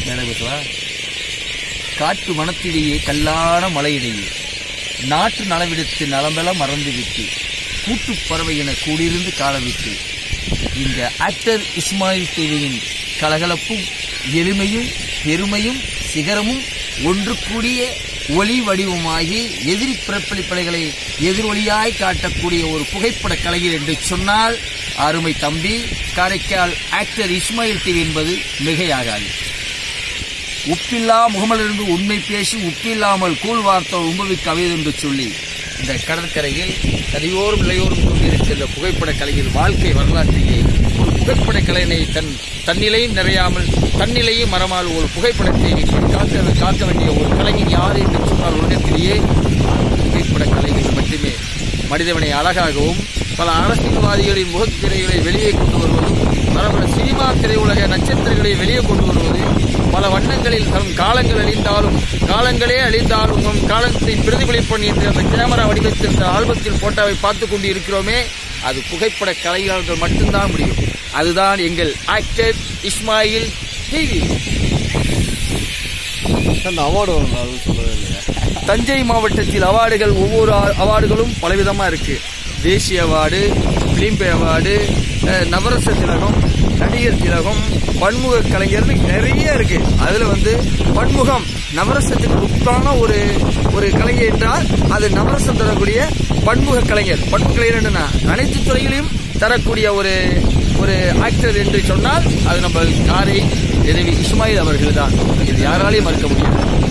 நினைவுகளா காட்டு வனத்திலேயே கல்லான மலையிடையே நாட்டு நலவிடுத்து நலம்பெல்லாம் மறந்துவிட்டு கூட்டுப் பறவை என கூடியிருந்து காலவிட்டு இந்த ஆக்டர் இஸ்மாயில் தேவியின் கலகலப்பும் எளிமையும் பெருமையும் சிகரமும் ஒன்று கூடிய ஒளி வடிவமாகி எதிரி பிறப்பளிப்பலைகளை எதிரொலியாய் காட்டக்கூடிய ஒரு புகைப்பட கலைஞர் என்று சொன்னால் அருமை தம்பி காரைக்கால் ஆக்டர் இஸ்மாயில் டிவி என்பது மிகையாகாது உப்பில்லா முகமலிருந்து உண்மை பேசி உப்பில்லாமல் கூழ் வார்த்த உம்பவி கவிதை என்று சொல்லி இந்த கடற்கரையில் கரையோரும் இளையோரும் கொண்டிருக்கின்ற புகைப்பட கலையில் வாழ்க்கை வரலாற்றிலே ஒரு புகைப்பட கலைஞனை தன் தன்னிலையும் நிறையாமல் தன்னிலையும் மறமால் ஒரு புகைப்படத்தை காக்க காக்க வேண்டிய ஒரு கலைஞன் யார் என்று சொன்னால் உலகத்திலேயே புகைப்பட கலைஞர்கள் மட்டுமே மனிதவனை அழகாகவும் பல அரசியல்வாதிகளின் முகத்திரைகளை வெளியே கொண்டு வருவதும் பல பல சினிமா திரையுலக நட்சத்திரங்களை வெளியே கொண்டு வருவது பல வண்ணங்களில் தரும் காலங்கள் அழிந்தாலும் காலங்களே அழிந்தாலும் நம் காலத்தை பிரதிபலிப்பன் என்று அந்த கேமரா வடிவத்தில் இந்த ஆல்பத்தில் போட்டோவை பார்த்து கொண்டு இருக்கிறோமே அது புகைப்பட கலைஞர்கள் மட்டும்தான் முடியும் அதுதான் எங்கள் ஆக்டர் இஸ்மாயில் டிவி அந்த அவார்டு வரும் அது சொல்லவே இல்லையா தஞ்சை மாவட்டத்தில் அவார்டுகள் ஒவ்வொரு அ- அவார்டுகளும் பலவிதமாக இருக்கு தேசிய அவார்டு பிலிம்பே அவார்டு அஹ், நவரச திலகம் நடிகர் திலகம் பன்முக கலைஞர்னு நிறைய இருக்கு அதுல வந்து பன்முகம் நவரசத்துக்கு உத்தான ஒரு ஒரு கலைஞர் என்றால் அது நவரசம் தரக்கூடிய பன்முக கலைஞர் பன்முக கலைஞர் என்னன்னா அனைத்து துறையிலையும் தரக்கூடிய ஒரு ஒரு ஆக்டர் என்று சொன்னால் அது நம்ம காரை எதவி இஸ்மாயில் அவர்கள் தான் இது யாராலையும் மறுக்க முடியாது